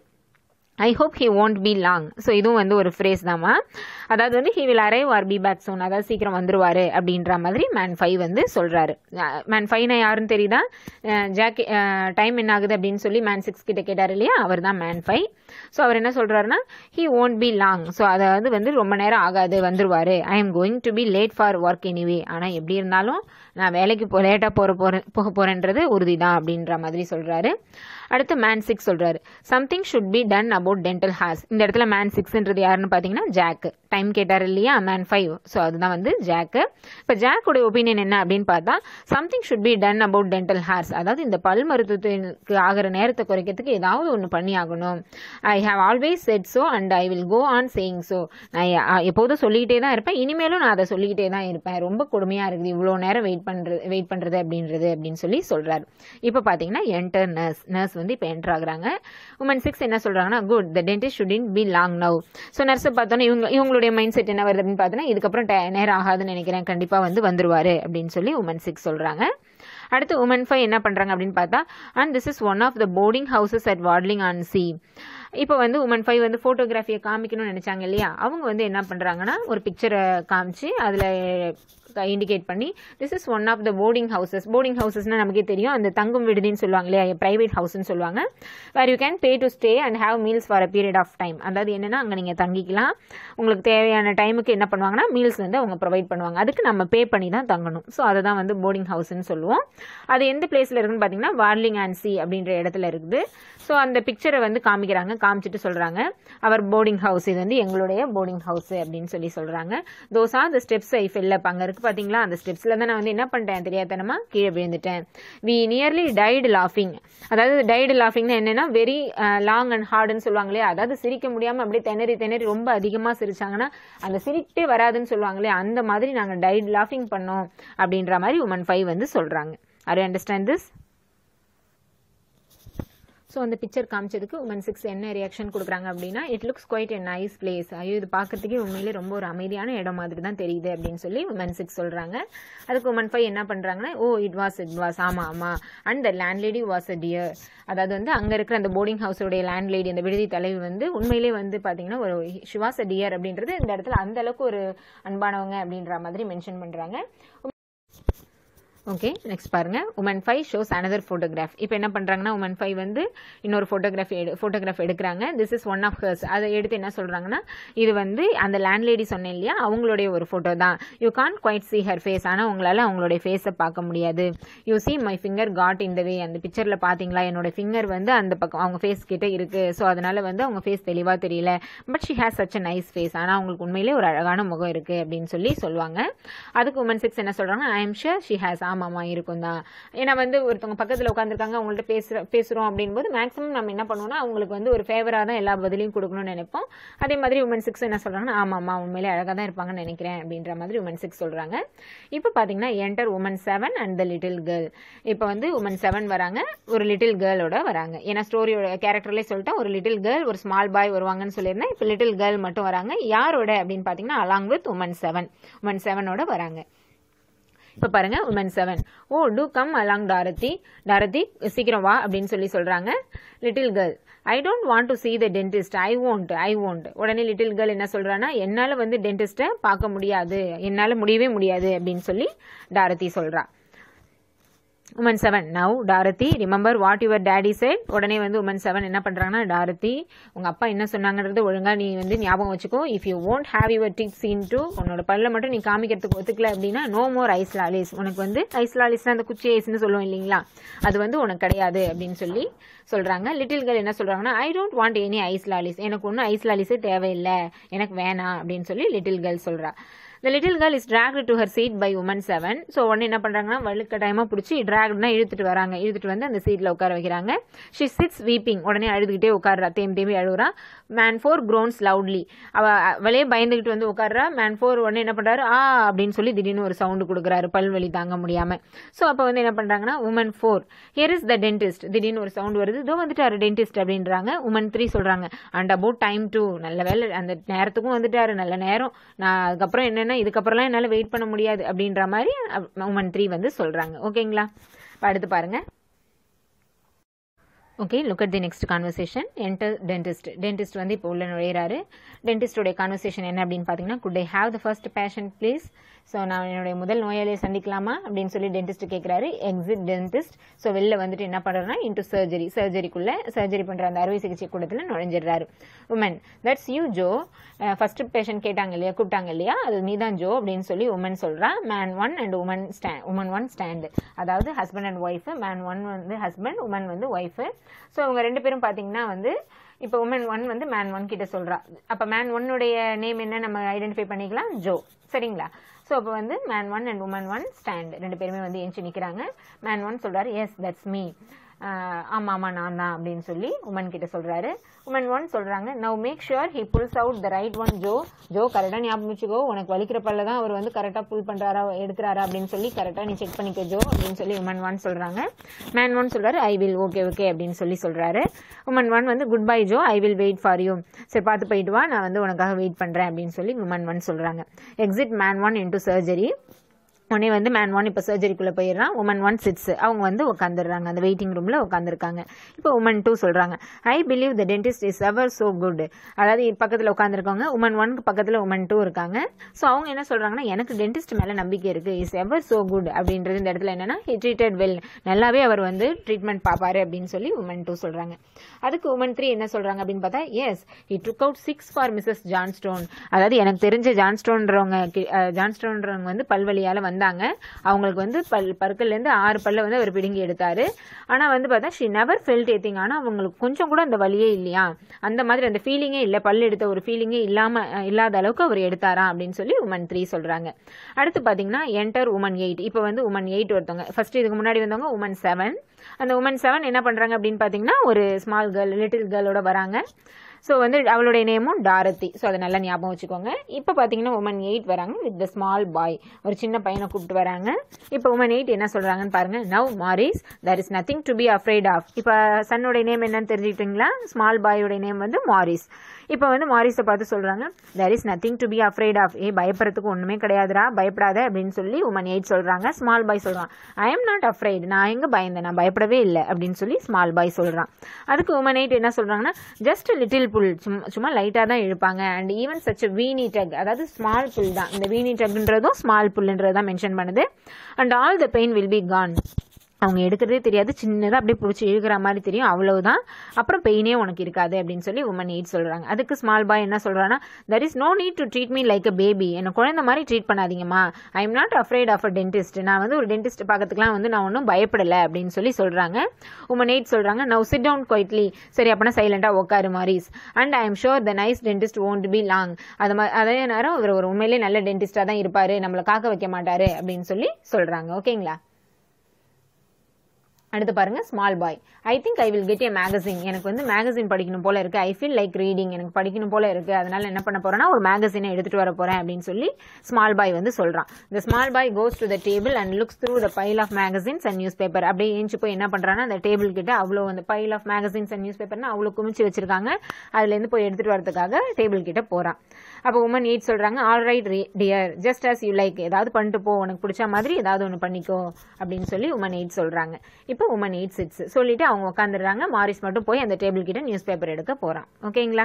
I hope he won't be long so இதுவும் வந்து ஒரு ஃப்ரேஸ் தாம்மா அதாவது வந்து he will arrive or be back soon அதாவது சீக்கிரம் வந்துருவாரு அப்படின்ற மாதிரி மேன் ஃபைவ் வந்து சொல்கிறாரு மேன் ஃபைவ்னா யாருன்னு தெரியுதா ஜாக்கி டைம் என்ன ஆகுது அப்படின்னு சொல்லி மேன் சிக்ஸ் கிட்ட கேட்டார் இல்லையா அவர் தான் மேன் ஃபைவ் ஸோ அவர் என்ன சொல்கிறாருன்னா he won't be long so அதாவது வந்து ரொம்ப நேரம் ஆகாது வந்துருவாரு I am going to be late for work anyway ஆனால் எப்படி இருந்தாலும் நான் வேலைக்கு போ லேட்டாக போகிற போகிறேன் போக போகிறேன்றது உறுதி தான் அப்படின்ற மாதிரி சொல்கிறாரு அடுத்து மேன் சிக்ஸ் சொல்கிறாரு something should be done about dental horrors இந்த இடத்துல மேன் சிக்ஸ்ன்றது யாருன்னு பார்த்தீங்கன்னா ஜாக்கு டைம் கேட்டார் இல்லையா மேன் ஃபைவ் ஸோ அதுதான் வந்து ஜாக்கு இப்போ ஜாக்கோட ஒப்பீனியன் என்ன அப்படின்னு பார்த்தா something should be done about dental horrors அதாவது இந்த பல் மருத்துவத்துக்கு ஆகிற நேரத்தை குறைக்கிறதுக்கு ஏதாவது ஒன்று பண்ணி ஆகணும் I have always said so and I will go on saying so நான் எ- அ- எப்போதும் சொல்லிக்கிட்டே தான் இருப்பேன் இனிமேலும் நான் அதை சொல்லிக்கிட்டே தான் இருப்பேன் ரொம்ப கொடுமையாக இருக்குது இவ்வளோ நேரம் வெயிட் பண்ணுறது வெயிட் பண்ணுறது அப்படின்றது அப்படின்னு சொல்லி சொல்கிறார் இப்போ பார்த்தீங்கன்னா என்டர் நர்ஸ் நர்ஸ் வந்து இப்போ என்டர் ஆகுறாங்க உமன் சிக்ஸ் என்ன சொல்கிறாங்கன்னா good the dentist shouldn't be long now so நர்ஸை பார்த்தோன்னா இவங்க இவங்களுடைய மைண்ட் செட் என்ன வருது அப்படின்னு பார்த்தோன்னா இதுக்கப்புறம் டே- நேரம் ஆகாதுன்னு நினைக்கிறேன் கண்டிப்பாக வந்து வந்துருவாரு அப்படின்னு சொல்லி உமன் சிக்ஸ் சொல்கிறாங்க அடுத்து உமன் ஃபைவ் என்ன பண்ணுறாங்க அப்படின்னு பார்த்தா and this is one of the boarding houses at Watling on sea இப்போ வந்து உமன் ஃபைவ் வந்து ஃபோட்டோகிராஃபியை காமிக்கணும்னு நினச்சாங்க இல்லையா அவங்க வந்து என்ன பண்ணுறாங்கன்னா ஒரு பிக்சரை காமிச்சு அதில் இண்டிகேட் பண்ணி this is one of the boarding houses boarding ஹவுசஸ்னால் நமக்கே தெரியும் அந்த தங்கும் விடுதின்னு சொல்லுவாங்க இல்லையா ப்ரைவேட் ஹவுஸ்னு சொல்லுவாங்க where you can pay to stay and have meals for a period of time அதாவது என்னன்னா அங்கே நீங்கள் தங்கிக்கலாம் உங்களுக்கு தேவையான டைமுக்கு என்ன பண்ணுவாங்கன்னா மீல்ஸ் வந்து அவங்க ப்ரொவைட் பண்ணுவாங்க அதுக்கு நம்ம பே பண்ணி தான் தங்கணும் ஸோ அதை தான் வந்து போர்டிங் ஹவுஸ்னு சொல்லுவோம் அது எந்த பிளேஸில் இருக்குன்னு பார்த்தீங்கன்னா வார்லிங் அண்ட் சி அப்படின்ற இடத்துல இருக்குது ஸோ அந்த பிக்சரை வந்து காமிக்கிறாங்க காமிச்சிட்டு சொல்கிறாங்க அவர் போர்டிங் ஹவுஸ் இது வந்து எங்களுடைய போர்டிங் ஹவுஸ் அப்படின்னு சொல்லி சொல்கிறாங்க those are the steps I fill up அங்கே இருக்கு பார்த்தீங்களா அந்த ஸ்டெப்ஸில் தான் நான் வந்து என்ன பண்ணிட்டேன் தெரியாதனமா கீழே விழுந்துட்டேன் வி நியர்லி டைடு லாஃபிங் அதாவது டைடு லாஃபிங்னா என்னன்னா வெரி லாங் அண்ட் ஹார்டுன்னு சொல்லுவாங்க இல்லையா அதாவது சிரிக்க முடியாமல் அப்படியே திணறி திணறி ரொம்ப அதிகமாக சிரிச்சாங்கன்னா அந்த சிரிக்கிட்டே வராதுன்னு சொல்லுவாங்க இல்லையா அந்த மாதிரி நாங்கள் டைடு லாஃபிங் பண்ணோம் அப்படின்ற மாதிரி உமன் ஃபைவ் வந்து சொல்கிறாங்க are you understand this so அந்த பிக்சர் காமிச்சதுக்கு உமன் சிக்ஸ் என்ன ரியாக்ஷன் கொடுக்குறாங்க அப்படின்னா it looks quite a nice place ஐயோ இது பார்க்கறதுக்கே உண்மையிலே ரொம்ப ஒரு அமைதியான இடம் மாதிரி தான் தெரியுது அப்படின்னு சொல்லி உமன் சிக்ஸ் சொல்கிறாங்க அதுக்கு உமன் ஃபைவ் என்ன பண்ணுறாங்கன்னா oh it was it was ஆமாம் ஆமாம் and the landlady was a dear அதாவது வந்து அங்கே இருக்கிற அந்த போர்டிங் ஹவுஸோடைய லேண்ட்லேடி அந்த விடுதி தலைவி வந்து உண்மையிலே வந்து பார்த்தீங்கன்னா ஒரு ஷிவாஸ் அ டியர் அப்படின்றது இந்த இடத்துல அந்த அளவுக்கு ஒரு அன்பானவங்க அப்படின்ற மாதிரி மென்ஷன் பண்ணுறாங்க ஓகே நெக்ஸ்ட் பாருங்க woman five shows another photograph இப்போ என்ன பண்ணுறாங்கன்னா உமன் ஃபைவ் வந்து இன்னொரு ஃபோட்டோகிராஃபி எடு ஃபோட்டோகிராஃப் எடுக்கிறாங்க this is one of hers அதை எடுத்து என்ன சொல்கிறாங்கன்னா இது வந்து அந்த லேண்ட்லேடி சொன்னேன் இல்லையா அவங்களுடைய ஒரு ஃபோட்டோ தான் you can quite see her face ஆனால் உங்களால் அவங்களுடைய ஃபேஸை பார்க்க முடியாது you see my finger got in the way அந்த பிக்சரில் பார்த்தீங்களா என்னோட ஃபிங்கர் வந்து அந்த பக்கம் அவங்க ஃபேஸ் கிட்ட இருக்கு ஸோ அதனால வந்து அவங்க ஃபேஸ் தெளிவாக தெரியல but she has such a nice face ஆனால் அவங்களுக்கு உண்மையிலே ஒரு அழகான முகம் இருக்கு அப்படின்னு சொல்லி சொல்லுவாங்க அதுக்கு உமன் சிக்ஸ் என்ன சொல்றாங்க I am sure she has ஆமாம்மா இருக்கும் தான் ஏன்னா வந்து ஒருத்தவங்க பக்கத்தில் உட்காந்துருக்காங்க அவங்கள்ட்ட பேசுற பேசுகிறோம் அப்படின்போது மேக்ஸிமம் நம்ம என்ன பண்ணுவோம்னா அவங்களுக்கு வந்து ஒரு ஃபேவராக தான் எல்லா பதிலையும் கொடுக்கணும்னு நினைப்போம் அதே மாதிரி உமன் சிக்ஸ் என்ன சொல்கிறாங்கன்னா ஆமாம்மா உண்மையிலே அழகாக தான் இருப்பாங்கன்னு நினைக்கிறேன் அப்படின்ற மாதிரி உமன் சிக்ஸ் சொல்கிறாங்க இப்போ பார்த்தீங்கன்னா enter woman seven and the little girl இப்போ வந்து உமன் செவன் வராங்க ஒரு லிட்டில் கேர்ளோட வராங்க ஏன்னா ஸ்டோரியோட கேரக்டர்லேயே சொல்லிட்டேன் ஒரு லிட்டில் கேர்ள் ஒரு ஸ்மால் பாய் வருவாங்கன்னு சொல்லியிருந்தேன் இப்போ லிட்டில் கேர்ள் மட்டும் வராங்க யாரோட அப்படின்னு பார்த்தீங்கன்னா along with woman seven woman செவனோட வராங்க இப்போ பாருங்க woman seven oh do come along Dorothy Dorothy சீக்கிரம் வா அப்படின்னு சொல்லி சொல்றாங்க little girl I don't want to see the dentist I won't I won't உடனே லிட்டில் கேர்ள் என்ன சொல்றான்னா என்னால வந்து டென்டிஸ்ட்டை பார்க்க முடியாது என்னால முடியவே முடியாது அப்படின்னு சொல்லி டாரதி சொல்றா woman seven now Dorothy remember what your daddy said உடனே வந்து உமன் செவன் என்ன பண்றாங்கன்னா டாரதி உங்க அப்பா என்ன சொன்னாங்கன்றது ஒழுங்கா நீ வந்து ஞாபகம் வச்சுக்கோ if you won't have your teeth seen to உன்னோட பல்ல மட்டும் நீ காமிக்கிறதுக்கு ஒத்துக்கல அப்படின்னா நோ மோர் ஐஸ் லாலிஸ் உனக்கு வந்து ஐஸ் லாலிஸ்னா அந்த குச்சி ஐஸ்னு சொல்லுவோம் இல்லைங்களா அது வந்து உனக்கு கிடையாது அப்படின்னு சொல்லி சொல்றாங்க லிட்டில் கேர்ள் என்ன சொல்றாங்கன்னா I don't want any ice lollies எனக்கு ஒன்றும் ஐஸ் லாலிஸே தேவையில்லை எனக்கு வேணாம் அப்படின்னு சொல்லி லிட்டில் கேர்ள் சொல்றா the little girl is dragged to her seat by woman seven so உடனே என்ன பண்றாங்கன்னா வலுக்கட்டாயமா பிடிச்சி ட்ராக்னா இழுத்துட்டு வராங்க இழுத்துட்டு வந்து அந்த சீட்ல உட்கார வைக்கிறாங்க ஷி சிட்ஸ் வீப்பிங் உடனே அழுதுகிட்டே உட்கார்றா தேம்பி தேம்பி அழுகுறா மேன் ஃபோர் groans loudly அவ அவளே பயந்துகிட்டு வந்து உட்கார்றா மேன் ஃபோர் உடனே என்ன பண்றாரு ஆ அப்படின்னு சொல்லி திடீர்னு ஒரு சவுண்டு கொடுக்குறாரு பல்வலி தாங்க முடியாம ஸோ அப்போ வந்து என்ன பண்றாங்கன்னா woman four here is the dentist திடீர்னு ஒரு சவுண்ட் வருது இதோ வந்துட்டாரு டென்டிஸ்ட் அப்படின்றாங்க உமன் த்ரீ சொல்றாங்க அண்ட் அபவுட் டைம் டூ நல்ல வேலை அந்த நேரத்துக்கும் வந்துட்டாரு நல்ல நேரம் நான் அதுக்கப்புறம் என்னன்னா இதுக்கப்புறம்லாம் என்னால் வெயிட் பண்ண முடியாது அப்படின்ற மாதிரி உமன் த்ரீ வந்து சொல்றாங்க ஓகேங்களா இப்ப அடுத்து பாருங்க okay look at the next conversation enter dentist dentist வந்து இப்போ உள்ள நுழையிறாரு டென்டிஸ்டோடைய கான்வர்சேஷன் என்ன அப்படின்னு பார்த்தீங்கன்னா good I have the first patient please so நான் என்னுடைய முதல் நோயாளியை சந்திக்கலாமா அப்படின்னு சொல்லி டென்டிஸ்ட் கேட்குறாரு எக்ஸிட் டென்டிஸ்ட் ஸோ வெளில வந்துட்டு என்ன பண்ணுறேன்னா இன்ட்டு சர்ஜரி சர்ஜரிக்குள்ளே சர்ஜரி பண்ணுற அந்த அறுவை சிகிச்சை கூடத்தில் நுழைஞ்சிடுறாரு woman that's you Joe first patient கேட்டாங்க இல்லையா கூப்பிட்டாங்க இல்லையா அது நீதான் ஜோ அப்படின்னு சொல்லி உமன் சொல்றா man one and woman stay woman one stand அதாவது husband and wife man one வந்து ஹஸ்பண்ட் உமன் வந்து ஒய்ஃபு ஸோ இவங்க ரெண்டு பேரும் பார்த்தீங்கன்னா வந்து இப்போ உமன் ஒன் வந்து மேன் ஒன் கிட்ட சொல்றா அப்போ மேன் ஒன்னுடைய நேம் என்ன நம்ம ஐடென்டிஃபை பண்ணிக்கலாம் ஜோ சரிங்களா ஸோ அப்போ வந்து man one and woman one stand ரெண்டு பேருமே வந்து எஞ்சி நிற்கிறாங்க மேன் ஒன் சொல்றாரு எஸ் தட்ஸ் மீ ஆமா ஆமா நான் தான் அப்படின்னு சொல்லி உமன் கிட்ட சொல்றாரு உமன் ஒன் சொல்றாங்க now make sure he pulls out the right one Joe Joe கரெக்டாக ஞாபகம் வச்சுக்கோ உனக்கு வலிக்கிற பல்ல தான் அவர் வந்து கரெக்டாக புல் பண்றாரா எடுக்கிறாரா அப்படின்னு சொல்லி கரெக்டாக நீ செக் பண்ணிக்கோ ஜோ அப்படின்னு சொல்லி உமன் ஒன் சொல்றாங்க மேன் ஒன் சொல்றாரு ஐ வில் ஓகே ஓகே அப்படின்னு சொல்லி சொல்றாரு உமன் ஒன் வந்து goodbye Joe I will wait for you சரி பார்த்து போயிட்டு வா நான் வந்து உனக்காக வெயிட் பண்றேன் அப்படின்னு சொல்லி உமன் ஒன் சொல்றாங்க exit man one into surgery உடனே வந்து மேன் ஒன் இப்போ சர்ஜரிக்குள்ளே போயிடுறான் உமன் ஒன் சிட்ஸ் அவங்க வந்து உட்காந்துடுறாங்க அந்த வெயிட்டிங் ரூமில் உட்காந்துருக்காங்க இப்போ உமன் டூ சொல்கிறாங்க I believe the dentist is ever so good அதாவது பக்கத்தில் உட்காந்துருக்கவங்க உமன் ஒன்க்கு பக்கத்தில் உமன் டூ இருக்காங்க ஸோ அவங்க என்ன சொல்கிறாங்கன்னா எனக்கு டென்டிஸ்ட் மேலே நம்பிக்கை இருக்குது இஸ் எவர் ஸோ குட் அப்படின்றது இந்த இடத்துல என்னன்னா ஹி ட்ரீட்டட் வெல் நல்லாவே அவர் வந்து ட்ரீட்மெண்ட் பார்ப்பாரு அப்படின்னு சொல்லி உமன் டூ சொல்கிறாங்க அதுக்கு உமன் த்ரீ என்ன சொல்கிறாங்க அப்படின்னு பார்த்தா yes he took out six for Mrs John Stone அதாவது எனக்கு தெரிஞ்ச ஜான் ஸ்டோன்றவங்க ஜான் ஸ்டோன்றவங்க வந்து பல்வழியால் வந்தாங்க அவங்களுக்கு வந்து பல் பற்கள்லேருந்து ஆறு பல்ல வந்து அவர் பிடுங்கி எடுத்தாரு ஆனால் வந்து பார்த்தா ஷி நெவர் ஃபெல்ட் ஏத்திங் ஆனால் அவங்களுக்கு கொஞ்சம் கூட அந்த வலியே இல்லையா அந்த மாதிரி அந்த ஃபீலிங்கே இல்லை பல் எடுத்த ஒரு ஃபீலிங்கே இல்லாமல் இல்லாத அளவுக்கு அவர் எடுத்தாரா அப்படின்னு சொல்லி உமன் த்ரீ சொல்கிறாங்க அடுத்து பார்த்தீங்கன்னா என்டர் உமன் எயிட் இப்போ வந்து உமன் எயிட் ஒருத்தவங்க ஃபர்ஸ்ட் இதுக்கு முன்னாடி வந்தவங்க உமன் செவன் அந்த உமன் செவன் என்ன பண்ணுறாங்க அப்படின்னு பார்த்தீங்கன்னா ஒரு ஸ்மால் கேர்ள் லிட்டில் கேர்ளோட வராங்க ஸோ வந்து அவளுடைய நேமும் டாரதி ஸோ அதை நல்லா ஞாபகம் வச்சுக்கோங்க இப்போ பார்த்தீங்கன்னா உமன் எயிட் வராங்க வித் த ஸ்மால் பாய் ஒரு சின்ன பையனை கூப்பிட்டு வராங்க இப்போ உமன் எயிட் என்ன சொல்கிறாங்கன்னு பாருங்க now Maurice there is nothing to be afraid of இப்போ சன்னுடைய நேம் என்னன்னு தெரிஞ்சுக்கிட்டீங்களா ஸ்மால் பாயோடைய நேம் வந்து மாரிஸ் இப்போ வந்து மாரிஸை பார்த்து சொல்கிறாங்க there is nothing to be afraid of ஏ பயப்படுறதுக்கு ஒன்றுமே கிடையாதுடா பயப்படாத அப்படின்னு சொல்லி உமன் எயிட் சொல்கிறாங்க ஸ்மால் பாய் சொல்கிறான் ஐ எம் நாட் அஃப்ரைட் நான் எங்கே பயந்தேன் நான் பயப்படவே இல்லை அப்படின்னு சொல்லி ஸ்மால் பாய் சொல்கிறான் அதுக்கு உமன் எயிட் என்ன சொல்கிறாங்கன்னா ஜஸ்ட் லிட்டில் புல் சும்மா சும்மா லைட்டாக தான் இழுப்பாங்க and even such weeny tug அதாவது ஸ்மால் புல் தான் இந்த வீனி டக்ன்றதும் ஸ்மால் புல்ன்றது தான் மென்ஷன் பண்ணுது and all the pain will be gone அவங்க எடுக்கிறதே தெரியாது சின்னதாக அப்படியே பிடிச்சி இழுக்கிற மாதிரி தெரியும் அவ்வளவுதான் அப்புறம் பெயினே உனக்கு இருக்காது அப்படின்னு சொல்லி உமன் எயிட் சொல்கிறாங்க அதுக்கு ஸ்மால் பாய் என்ன சொல்கிறான்னா there is no need to treat me like a baby என்னை குழந்தை மாதிரி ட்ரீட் பண்ணாதீங்கம்மா I am not afraid of a dentist நான் வந்து ஒரு டென்டிஸ்ட் பார்க்கறதுக்குலாம் வந்து நான் ஒன்றும் பயப்படலை அப்படின்னு சொல்லி சொல்கிறாங்க உமன் எயிட் சொல்கிறாங்க நவ் சிட் டவுன் குவைட்லி சரி அப்போனா சைலண்டாக உட்காரு Maurice and I am sure the nice dentist won't be long அது மாதிரி அதே நேரம் இவர் ஒரு உண்மையிலே நல்ல டென்டிஸ்டாக தான் இருப்பார் நம்மளை காக்க வைக்க மாட்டாரு அப்படின்னு சொல்லி சொல்கிறாங்க ஓகேங்களா அடுத்து பாருங்க small boy I think I will get a magazine எனக்கு வந்து மேகசின் படிக்கணும் போல இருக்கு ஐ ஃபீல் லைக் ரீடிங் எனக்கு படிக்கணும் போல இருக்கு அதனால என்ன பண்ண போறேன்னா ஒரு மேகசினை எடுத்துட்டு வர போறேன் அப்படின்னு சொல்லி ஸ்மால் பாய் வந்து சொல்றான் இந்த small boy goes to the table and looks through the pile of magazines and newspaper அப்படியே ஏஞ்சி போய் என்ன பண்றான்னா அந்த டேபிள் கிட்ட அவ்வளோ அந்த pile of magazines and news பேப்பர்னா அவ்வளோ குமிச்சு வச்சிருக்காங்க அதுல இருந்து போய் எடுத்துட்டு வரதுக்காக டேபிள் கிட்ட போறான் அப்போ உமன் எயிட் சொல்றாங்க all right dear just as you like ஏதாவது பண்ணிட்டு போ உனக்கு பிடிச்ச மாதிரி ஏதாவது ஒன்று பண்ணிக்கோ அப்படின்னு சொல்லி உமன் எயிட் சொல்றாங்க இப்போ உமன் எயிட் சிட்ஸ் சொல்லிட்டு அவங்க உட்காந்துடுறாங்க மாரிஸ் மட்டும் போய் அந்த டேபிள் கிட்ட நியூஸ் பேப்பர் எடுக்க போறான் ஓகேங்களா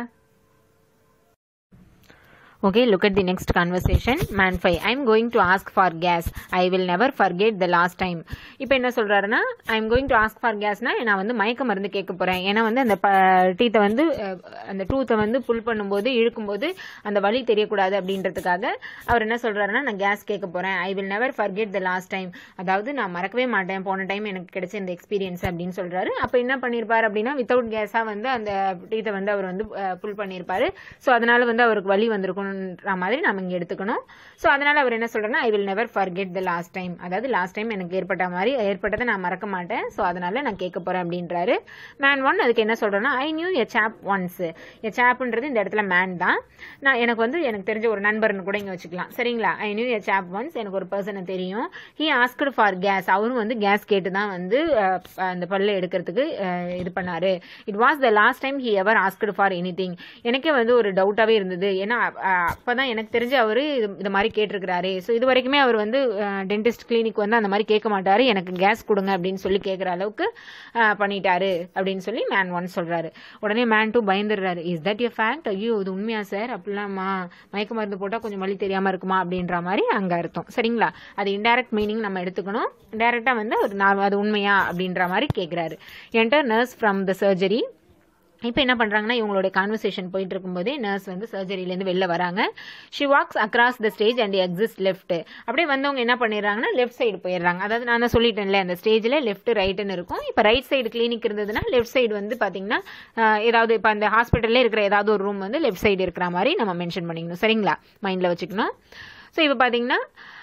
Okay, look at the next conversation. Man 5. I'm going to ask for gas. I will never forget the last time. இப்போ என்ன சொல்றாருன்னா I'm going to ask for கேஸ்னா நான் வந்து மயக்க மருந்து கேட்க போறேன் ஏன்னா வந்து அந்த டீத்தை வந்து அஹ், அந்த டூத்தை வந்து புல் பண்ணும்போது இழுக்கும்போது அந்த வலி தெரியக்கூடாது அப்படின்றதுக்காக அவர் என்ன சொல்றாருன்னா நான் கேஸ் கேட்க போறேன் I will never forget the last time அதாவது நான் மறக்கவே மாட்டேன் போன டைம் எனக்கு கிடைச்ச இந்த எக்ஸ்பீரியன்ஸ் அப்படின்னு சொல்றாரு அப்போ என்ன பண்ணியிருப்பாரு அப்படின்னா வித்தவுட் கேஸா வந்து அந்த டீத்தை வந்து அவர் வந்து புல் பண்ணியிருப்பாரு ஸோ அதனால வந்து அவருக்கு வலி வந்திருக்கும்ன்ற மாதிரி நம்ம இங்க எடுத்துக்கணும் ஸோ அதனால அவர் என்ன சொல்றாருன்னா I will never forget the last time அதாவது லாஸ்ட் டைம் எனக்கு ஏற்பட்ட மாதிரி ஏற்பட்டதை நான் மறக்க மாட்டேன் ஸோ அதனால நான் கேட்க போறேன் அப்படின்றாரு மேன் ஒன் அதுக்கு என்ன சொல்றேன்னா ஐ நியூ எ சாப் ஒன்ஸ் எ சாப்ன்றது இந்த இடத்துல மேன் தான் நான் எனக்கு வந்து எனக்கு தெரிஞ்ச ஒரு நண்பர்னு கூட இங்க வச்சுக்கலாம் சரிங்களா ஐ நியூ எ சாப் ஒன்ஸ் எனக்கு ஒரு பர்சனை தெரியும் ஹி ஆஸ்க்டு ஃபார் கேஸ் அவரும் வந்து கேஸ் கேட்டு தான் வந்து அஹ், அந்த பல்ல எடுக்கிறதுக்கு அஹ், இது பண்ணாரு it was the last time he ever asked for anything எனக்கே வந்து ஒரு டவுட்டாவே இருந்தது ஏன்னா அஹ், அப்பதான் எனக்கு தெரிஞ்சு அவரு இது இது மாதிரி கேட்டிருக்கிறாரு ஸோ இது வரைக்குமே அவர் வந்து டென்டிஸ்ட் கிளினிக் வந்து அந்த மாதிரி கேட்க மாட்டாரு எனக்கு கேஸ் கொடுங்க அப்படின்னு சொல்லி கேட்குற அளவுக்கு அஹ், பண்ணிட்டாரு அப்படின்னு சொல்லி மேன் ஒன் சொல்றாரு உடனே மேன் டூ பயந்துடுறாரு இஸ் தட் எ ஃபேக்ட் ஐயோ இது உண்மையா சார் அப்படிலாமா மயக்க மருந்து போட்டால் கொஞ்சம் வலி தெரியாம இருக்குமா அப்படின்ற மாதிரி அங்க அர்த்தம் சரிங்களா அது இன்டைரக்ட் மீனிங் நம்ம எடுத்துக்கணும் டைரக்டா வந்து ஒரு நான் அது உண்மையா அப்படின்ற மாதிரி கேட்குறாரு enter nurse from the surgery இப்போ என்ன பண்ணுறாங்கன்னா இவங்களோட கான்வர்சேஷன் போயிட்டு இருக்கும்போதே நர்ஸ் வந்து சர்ஜரியிலேருந்து வெளில வராங்க she walks across the stage and exits left அப்படியே வந்தவங்க என்ன பண்ணிடுறாங்கன்னா லெஃப்ட் சைடு போயிடுறாங்க அதாவது நான் தான் சொல்லிட்டேன்ல அந்த ஸ்டேஜில் லெஃப்ட் ரைட்டுன்னு இருக்கும் இப்போ ரைட் சைடு கிளினிக் இருந்ததுன்னா லெஃப்ட் சைடு வந்து பார்த்தீங்கன்னா ஆஹ், ஏதாவது இப்போ அந்த ஹாஸ்பிட்டல்ல இருக்கிற ஏதாவது ஒரு ரூம் வந்து லெஃப்ட் சைடு இருக்கிற மாதிரி நம்ம மென்ஷன் பண்ணிக்கணும் சரிங்களா மைண்டில் வச்சுக்கணும் ஸோ இப்போ பார்த்தீங்கன்னா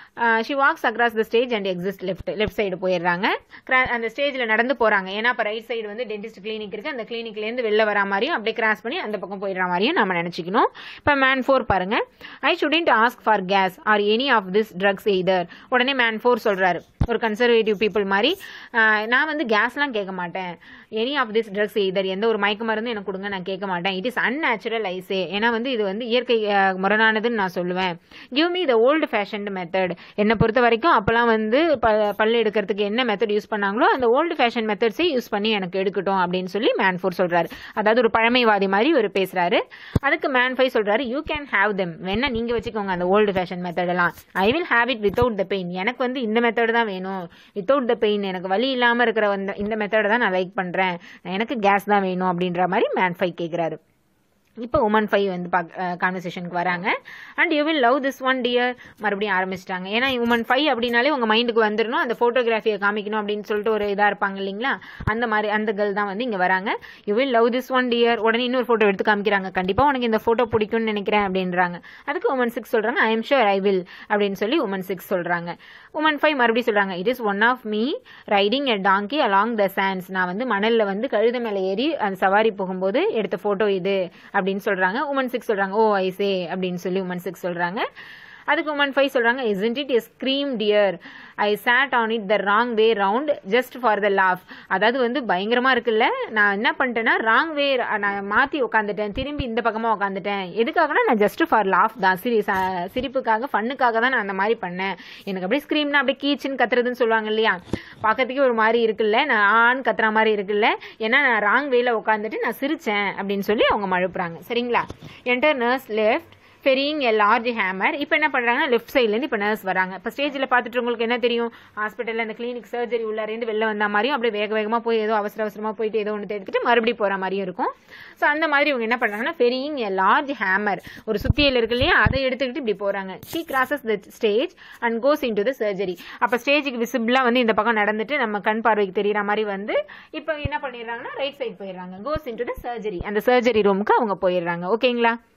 she walks across the stage and exits left left side போயிடுறாங்க Cra- அந்த ஸ்டேஜில் நடந்து போகிறாங்க ஏன்னா இப்போ ரைட் சைடு வந்து டென்டிஸ்ட் கிளினிக் இருக்குது அந்த கிளினிக்லேருந்து வெளில வரா மாதிரியும் அப்படியே கிராஸ் பண்ணி அந்த பக்கம் போயிடுற மாதிரியும் நம்ம நினச்சிக்கணும் இப்போ மேன் ஃபோர் பாருங்க I shouldn't ask for gas or any of this drugs either உடனே மேன் ஃபோர் சொல்கிறாரு ஒரு கன்சர்வேட்டிவ் பீப்புள் மாதிரி ஆஹ், நான் வந்து கேஸ்லாம் கேட்க மாட்டேன் any of this drugs either எந்த ஒரு மயக்க மருந்து எனக்கு கொடுங்க நான் கேட்க மாட்டேன் இட் இஸ் அன்நேச்சுரல் ஐசே ஏன்னா வந்து இது வந்து இயற்கை ஆஹ், முரணானதுன்னு நான் சொல்லுவேன் give me the old fashioned method என்னை பொறுத்த வரைக்கும் அப்போல்லாம் வந்து ப பல்லு எடுக்கிறதுக்கு என்ன மெத்தட் யூஸ் பண்ணாங்களோ அந்த ஓல்டு ஃபேஷன் மெத்தட்ஸே யூஸ் பண்ணி எனக்கு எடுக்கட்டும் அப்படின்னு சொல்லி மேன் ஃபோர் சொல்றாரு அதாவது ஒரு பழமைவாதி மாதிரி ஒரு பேசுறாரு அதுக்கு மேன் ஃபைவ் சொல்றாரு யூ கேன் ஹேவ் தெம் வேணா நீங்க வச்சுக்கோங்க அந்த ஓல்டு ஃபேஷன் மெத்தட் எல்லாம் I will have it without the pain எனக்கு வந்து இந்த மெத்தட் தான் வேணும் வித்தவுட் த பெயின் எனக்கு வலி இல்லாம இருக்கிற இந்த இந்த மெத்தடை தான் நான் லைக் பண்றேன் எனக்கு கேஸ் தான் வேணும் அப்படின்ற மாதிரி மேன் ஃபைவ் கேட்கிறாரு இப்போ உமன் ஃபைவ் வந்து கான்வர்சேஷனுக்கு வராங்க and you will love this one dear மறுபடியும் ஆரம்பிச்சிட்டாங்க ஏன்னா உமன் ஃபைவ் அப்படின்னாலே உங்க மைண்டுக்கு வந்துடணும் அந்த ஃபோட்டோகிராஃபியை காமிக்கணும் அப்படின்னு சொல்லிட்டு ஒரு இதாக இருப்பாங்க இல்லைங்களா அந்த மாதிரி அந்த கேர்ள் தான் வந்து இங்கே வராங்க you will love this one dear உடனே இன்னொரு ஃபோட்டோ எடுத்து காமிக்கிறாங்க கண்டிப்பாக உனக்கு இந்த ஃபோட்டோ பிடிக்கும்னு நினைக்கிறேன் அப்படின்றாங்க அதுக்கு உமன் சிக்ஸ் சொல்றாங்க I am sure I will அப்படின்னு சொல்லி உமன் சிக்ஸ் சொல்றாங்க உமன் ஃபைவ் மறுபடியும் சொல்றாங்க it is one of me riding a donkey along the sands நான் வந்து மணல்ல வந்து கழுத மேலே ஏறி அந்த சவாரி போகும்போது எடுத்த ஃபோட்டோ இது அப்படின்னு சொல்றாங்க உமன் சிக்ஸ் சொல்றாங்க ஓ ஐ சே அப்படின்னு சொல்லி உமன் சிக்ஸ் சொல்றாங்க அதுக்கு உமன் ஃபைவ் சொல்றாங்க isn't it a scream dear I sat on it the wrong way round just for the laugh அதாவது வந்து பயங்கரமா இருக்குல்ல நான் என்ன பண்ணிட்டேன்னா ராங் வே நான் மாத்தி உட்காந்துட்டேன் திரும்பி இந்த பக்கமா உட்காந்துட்டேன் எதுக்காகனா நான் ஜஸ்ட் ஃபார் லாஃப் தான் சிரி ச- சிரிப்புக்காக ஃபன்னுக்காக தான் நான் அந்த மாதிரி பண்ணேன் எனக்கு அப்படியே ஸ்க்ரீம்னா அப்படியே கீச்சுன்னு கத்துறதுன்னு சொல்லுவாங்க இல்லையா பார்க்கறதுக்கே ஒரு மாதிரி இருக்குல்ல நான் ஆண் கத்துற மாதிரி இருக்குல்ல ஏன்னா நான் ராங் வேல உட்காந்துட்டு நான் சிரிச்சேன் அப்படின்னு சொல்லி அவங்க மழுப்புறாங்க சரிங்களா enter nurse left ferrying a large hammer இப்போ என்ன பண்ணுறாங்கன்னா லெஃப்ட் சைட்லேருந்து இப்போ நர்ஸ் வராங்க இப்போ ஸ்டேஜில் பார்த்துட்டு உங்களுக்கு என்ன தெரியும் ஹாஸ்பிட்டலில் அந்த கிளினிக் சர்ஜரி உள்ளாரேந்து வெளில வந்த மாதிரியும் அப்படியே வேக வேகமாக போய் ஏதோ அவசர அவசரமாக போயிட்டு ஏதோ ஒன்று எடுத்துட்டு மறுபடியும் போகிற மாதிரியும் இருக்கும் ஸோ அந்த மாதிரி இவங்க என்ன பண்ணுறாங்கன்னா ஃபெரிங் எ லார்ஜ் ஹேமர் ஒரு சுத்தியல் இருக்கு இல்லையா அதை எடுத்துக்கிட்டு இப்படி போகிறாங்க she crosses the stage and goes into the surgery அப்போ ஸ்டேஜுக்கு விசிபிளாக வந்து இந்த பக்கம் நடந்துட்டு நம்ம கண் பார்வைக்கு தெரியுற மாதிரி வந்து இப்போ என்ன பண்ணிடுறாங்கன்னா ரைட் சைடு போயிடுறாங்க goes into the surgery அந்த சர்ஜரி ரூமுக்கு அவங்க போயிடுறாங்க ஓகேங்களா